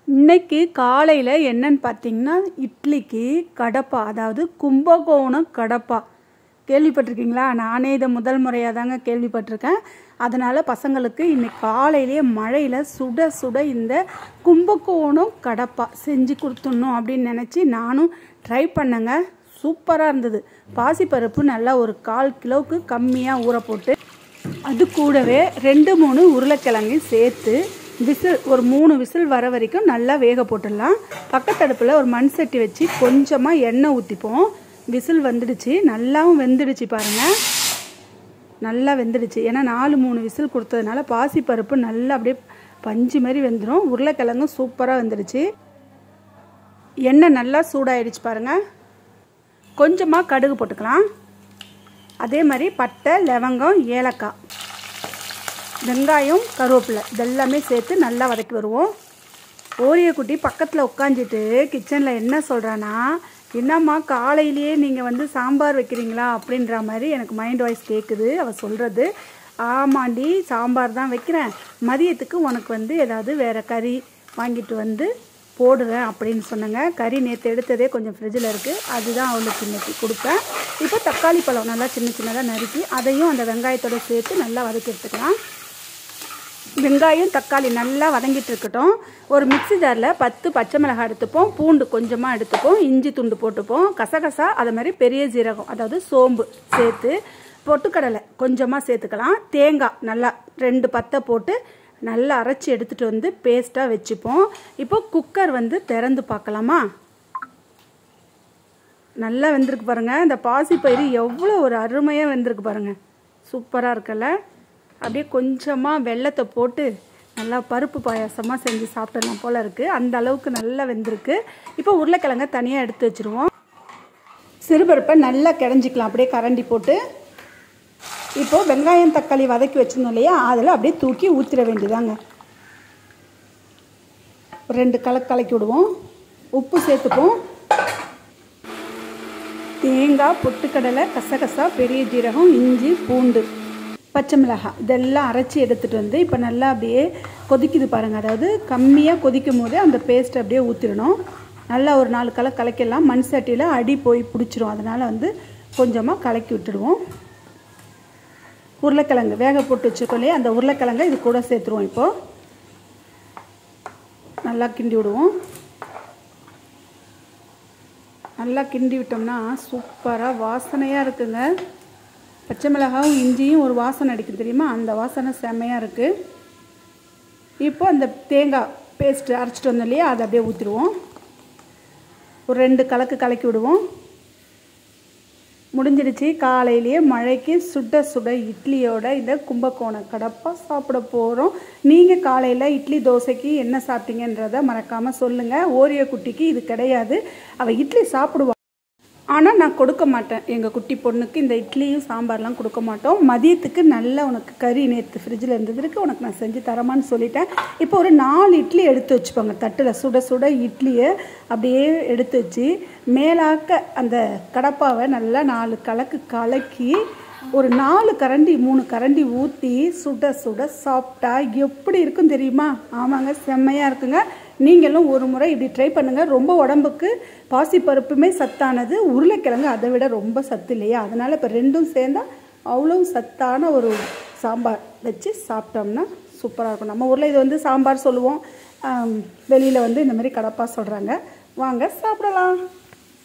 இன்னைக்கு காலையில் என்னன்னு பார்த்தீங்கன்னா இட்லிக்கு கடப்பா அதாவது கும்பகோணம் கடப்பா கேள்விப்பட்டிருக்கீங்களா நானே இதை முதல் முறையாக தாங்க கேள்விப்பட்டிருக்கேன் அதனால் பசங்களுக்கு இன்னைக்கு காலையிலேயே மழையில் சுட சுட இந்த கும்பகோணம் கடப்பா செஞ்சு கொடுத்துடணும் அப்படின்னு நினச்சி நானும் ட்ரை பண்ணேங்க சூப்பராக இருந்தது பாசிப்பருப்பு நல்லா ஒரு கால் கிலோவுக்கு கம்மியாக ஊற போட்டு அது கூடவே ரெண்டு மூணு உருளைக்கிழங்கையும் சேர்த்து விசில் ஒரு மூணு விசில் வர வரைக்கும் நல்லா வேக போட்டுடலாம் பக்கத்தடுப்பில் ஒரு மண் சட்டி வச்சு கொஞ்சமாக எண்ணெய் ஊற்றிப்போம் விசில் வந்துடுச்சு நல்லாவும் வெந்துடுச்சு பாருங்கள் நல்லா வெந்துடுச்சு ஏன்னா நாலு மூணு விசில் கொடுத்ததுனால பாசிப்பருப்பு நல்லா அப்படியே பஞ்சு மாதிரி வெந்துடும் உருளைக்கிழங்கும் சூப்பராக வெந்துடுச்சு எண்ணெய் நல்லா சூடாயிடுச்சு பாருங்கள் கொஞ்சமாக கடுகு போட்டுக்கலாம் அதே மாதிரி பட்டை லவங்கம் ஏலக்காய் வெங்காயம் கருவேப்பிலை இதெல்லாமே சேர்த்து நல்லா வதக்கி வருவோம் ஓரிய குட்டி பக்கத்தில் உட்காந்துட்டு கிச்சனில் என்ன சொல்கிறான்னா என்னம்மா காலையிலேயே நீங்கள் வந்து சாம்பார் வைக்கிறீங்களா அப்படின்ற மாதிரி எனக்கு மைண்ட் வாய்ஸ் கேட்குது அவள் சொல்கிறது ஆமாண்டி சாம்பார் தான் வைக்கிறேன் மதியத்துக்கு உனக்கு வந்து ஏதாவது வேறு கறி வாங்கிட்டு வந்து போடுறேன் அப்படின்னு சொன்னாங்க கறி நேற்று எடுத்ததே கொஞ்சம் ஃப்ரிட்ஜில் இருக்குது அதுதான் அவளுக்கு இன்னைக்கு கொடுப்பேன் இப்போ தக்காளி பழம் நல்லா சின்ன சின்னதாக நறுக்கி அதையும் அந்த வெங்காயத்தோட சேர்த்து நல்லா வதக்கி எடுத்துக்கலாம் வெங்காயம் தக்காளி நல்லா வதங்கிட்டு இருக்கட்டும் ஒரு மிக்ஸி ஜாரில் பத்து பச்சை மிளகாய் எடுத்துப்போம் பூண்டு கொஞ்சமாக எடுத்துப்போம் இஞ்சி துண்டு போட்டுப்போம் கசகசா அது மாதிரி பெரிய ஜீரகம் அதாவது சோம்பு சேர்த்து பொட்டுக்கடலை கொஞ்சமாக சேர்த்துக்கலாம் தேங்காய் நல்லா ரெண்டு பத்தை போட்டு நல்லா அரைச்சி எடுத்துகிட்டு வந்து பேஸ்ட்டாக வச்சுப்போம் இப்போ குக்கர் வந்து திறந்து பார்க்கலாமா நல்லா வெந்திருக்கு பாருங்கள் இந்த பாசிப்பயிறு எவ்வளோ ஒரு அருமையாக வெந்திருக்கு பாருங்கள் சூப்பராக இருக்குல்ல அப்படியே கொஞ்சமாக வெள்ளத்தை போட்டு நல்லா பருப்பு பாயாசமாக செஞ்சு சாப்பிடலாம் போல் இருக்குது அந்த அளவுக்கு நல்லா வெந்திருக்கு இப்போ உருளைக்கிழங்க தனியாக எடுத்து வச்சுருவோம் சிறுபருப்பை நல்லா கிடஞ்சிக்கலாம் அப்படியே கரண்டி போட்டு இப்போது வெங்காயம் தக்காளி வதக்கி வச்சுருந்தோம் இல்லையா அதில் அப்படியே தூக்கி ஊற்றிட வேண்டியதாங்க ஒரு ரெண்டு கலக்கு கலக்கி விடுவோம் உப்பு சேர்த்துப்போம் தேங்காய் பொட்டுக்கடலை கசகசா பெரிய ஜீரகம் இஞ்சி பூண்டு பச்சை மிளகாய் இதெல்லாம் அரைச்சி எடுத்துகிட்டு வந்து இப்போ நல்லா அப்படியே கொதிக்குது பாருங்கள் அதாவது கம்மியாக கொதிக்கும் போதே அந்த பேஸ்ட் அப்படியே ஊற்றிடணும் நல்லா ஒரு நாலு கலை கலக்கிடலாம் மண் சட்டியில் அடி போய் பிடிச்சிரும் அதனால் வந்து கொஞ்சமாக கலக்கி விட்டுடுவோம் உருளைக்கிழங்கு வேக போட்டு வச்சுருக்கோம் இல்லையா அந்த உருளைக்கிழங்கை இது கூட சேர்த்துருவோம் இப்போது நல்லா கிண்டி விடுவோம் நல்லா கிண்டி விட்டோம்னா சூப்பராக வாசனையாக இருக்குங்க பச்சை மிளகாவும் இஞ்சியும் ஒரு வாசனை அடிக்கும் தெரியுமா அந்த வாசனை செம்மையாக இருக்குது இப்போ அந்த தேங்காய் பேஸ்ட்டு அரைச்சிட்டு வந்தோம் இல்லையா அதை அப்படியே ஊற்றிடுவோம் ஒரு ரெண்டு கலக்கு கலக்கி விடுவோம் முடிஞ்சிடுச்சு காலையிலேயே மழைக்கு சுட சுட இட்லியோட இந்த கும்பகோணம் கடப்பா சாப்பிட போகிறோம் நீங்கள் காலையில் இட்லி தோசைக்கு என்ன சாப்பிட்டீங்கன்றத மறக்காமல் சொல்லுங்கள் ஓரியோ குட்டிக்கு இது கிடையாது அவள் இட்லி சாப்பிடுவா ஆனால் நான் கொடுக்க மாட்டேன் எங்கள் குட்டி பொண்ணுக்கு இந்த இட்லியும் சாம்பார்லாம் கொடுக்க மாட்டோம் மதியத்துக்கு நல்லா உனக்கு கறி நேற்று ஃப்ரிட்ஜில் இருந்ததுக்கு உனக்கு நான் செஞ்சு தரமான்னு சொல்லிட்டேன் இப்போ ஒரு நாலு இட்லி எடுத்து வச்சுப்பாங்க தட்டில் சுட சுட இட்லியை அப்படியே எடுத்து வச்சு மேலாக்க அந்த கடப்பாவை நல்லா நாலு கலக்கு கலக்கி ஒரு நாலு கரண்டி மூணு கரண்டி ஊற்றி சுட சுட சாப்பிட்டா எப்படி இருக்கும் தெரியுமா ஆமாங்க செம்மையாக இருக்குங்க நீங்களும் ஒரு முறை இப்படி ட்ரை பண்ணுங்கள் ரொம்ப உடம்புக்கு பாசிப்பருப்புமே சத்தானது உருளைக்கிழங்கு அதை விட ரொம்ப சத்து இல்லையா அதனால் இப்போ ரெண்டும் சேர்ந்தால் அவ்வளோ சத்தான ஒரு சாம்பார் வச்சு சாப்பிட்டோம்னா சூப்பராக இருக்கும் நம்ம ஊரில் இது வந்து சாம்பார் சொல்லுவோம் வெளியில் வந்து இந்த மாதிரி கடப்பா சொல்கிறாங்க வாங்க சாப்பிடலாம்